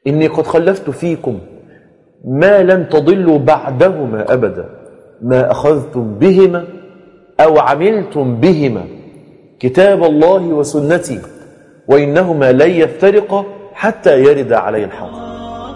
إني قد خلفت فيكم ما لن تضلوا بعدهما أبدا ما أخذتم بهما أو عملتم بهما كتاب الله وسنتي وإنهما لن يفترقا حتى يرد علي الحوض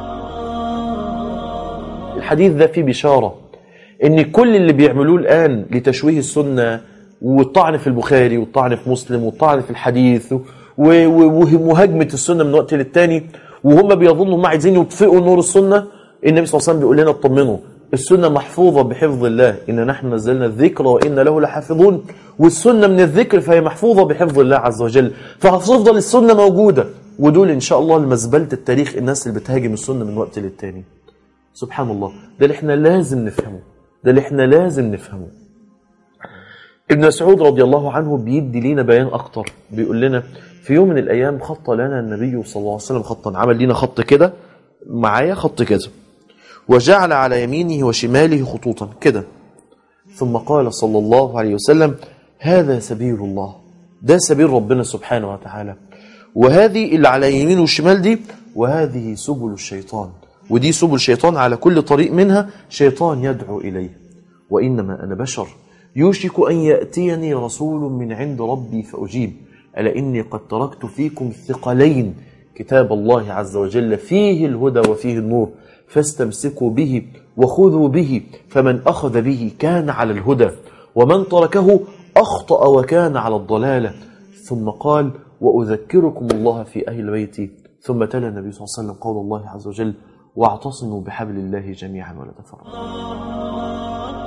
الحديث ده فيه بشارة إن كل اللي بيعملوه الآن لتشويه السنة والطعن في البخاري والطعن في مسلم والطعن في الحديث و- و- ومهاجمة السنة من وقت للتاني وهم بيظنوا هم عايزين يطفئوا نور السنة النبي صلى الله عليه وسلم بيقول لنا اطمنوا السنة محفوظة بحفظ الله إن نحن نزلنا الذكر وإن له لحافظون والسنة من الذكر فهي محفوظة بحفظ الله عز وجل فهتفضل السنة موجودة ودول إن شاء الله المزبلة التاريخ الناس اللي بتهاجم السنة من وقت للتاني سبحان الله ده اللي احنا لازم نفهمه ده اللي احنا لازم نفهمه ابن مسعود رضي الله عنه بيدي لينا بيان اكتر بيقول لنا في يوم من الايام خط لنا النبي صلى الله عليه وسلم خطا عمل لينا خط كده معايا خط كده وجعل على يمينه وشماله خطوطا كده ثم قال صلى الله عليه وسلم هذا سبيل الله ده سبيل ربنا سبحانه وتعالى وهذه اللي على يمين والشمال دي وهذه سبل الشيطان ودي سبل الشيطان على كل طريق منها شيطان يدعو إليه وإنما أنا بشر يوشك أن يأتيني رسول من عند ربي فأجيب ألا إني قد تركت فيكم ثقلين كتاب الله عز وجل فيه الهدى وفيه النور فاستمسكوا به وخذوا به فمن أخذ به كان على الهدى ومن تركه أخطأ وكان على الضلالة ثم قال وأذكركم الله في أهل بيتي ثم تلا النبي صلى الله عليه وسلم قول الله عز وجل واعتصموا بحبل الله جميعا ولا تفرقوا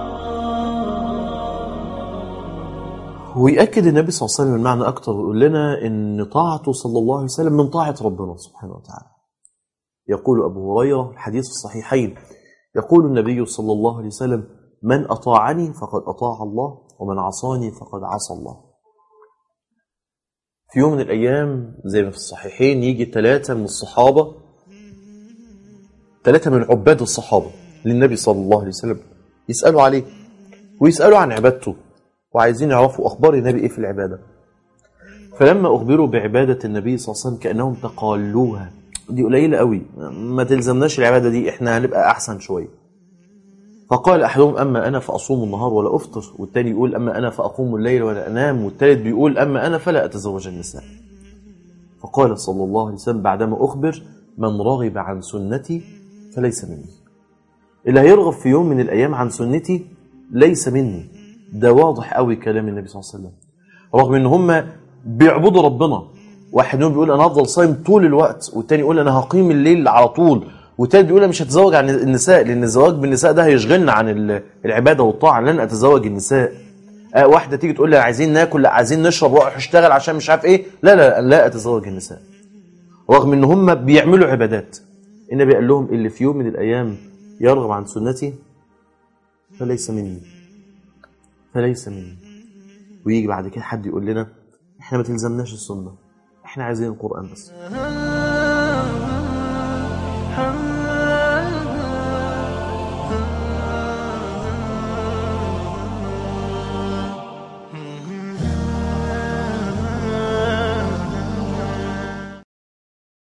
ويأكد النبي صلى الله عليه وسلم المعنى أكتر ويقول لنا إن طاعته صلى الله عليه وسلم من طاعة ربنا سبحانه وتعالى يقول أبو هريرة الحديث الصحيحين يقول النبي صلى الله عليه وسلم من أطاعني فقد أطاع الله ومن عصاني فقد عصى الله في يوم من الأيام زي ما في الصحيحين يجي ثلاثة من الصحابة ثلاثة من عباد الصحابة للنبي صلى الله عليه وسلم يسألوا عليه ويسألوا عن عبادته وعايزين يعرفوا أخبار النبي إيه في العبادة فلما أخبروا بعبادة النبي صلى الله عليه وسلم كأنهم تقالوها دي قليلة قوي ما تلزمناش العبادة دي إحنا هنبقى أحسن شوية فقال أحدهم أما أنا فأصوم النهار ولا أفطر والتاني يقول أما أنا فأقوم الليل ولا أنام والتالت بيقول أما أنا فلا أتزوج النساء فقال صلى الله عليه وسلم بعدما أخبر من رغب عن سنتي فليس مني اللي هيرغب في يوم من الأيام عن سنتي ليس مني ده واضح قوي كلام النبي صلى الله عليه وسلم رغم ان هم بيعبدوا ربنا واحد منهم بيقول انا هفضل صايم طول الوقت والتاني يقول انا هقيم الليل على طول والتالت بيقول انا مش هتزوج عن النساء لان الزواج بالنساء ده هيشغلنا عن ال- العباده والطاعه لن اتزوج النساء آه واحده تيجي تقول لي عايزين ناكل لا عايزين نشرب واروح اشتغل عشان مش عارف ايه لا لا لا اتزوج النساء رغم ان هم بيعملوا عبادات النبي قال لهم اللي في يوم من الايام يرغب عن سنتي فليس مني فليس مني ويجي بعد كده حد يقول لنا احنا ما تلزمناش السنه احنا عايزين القران بس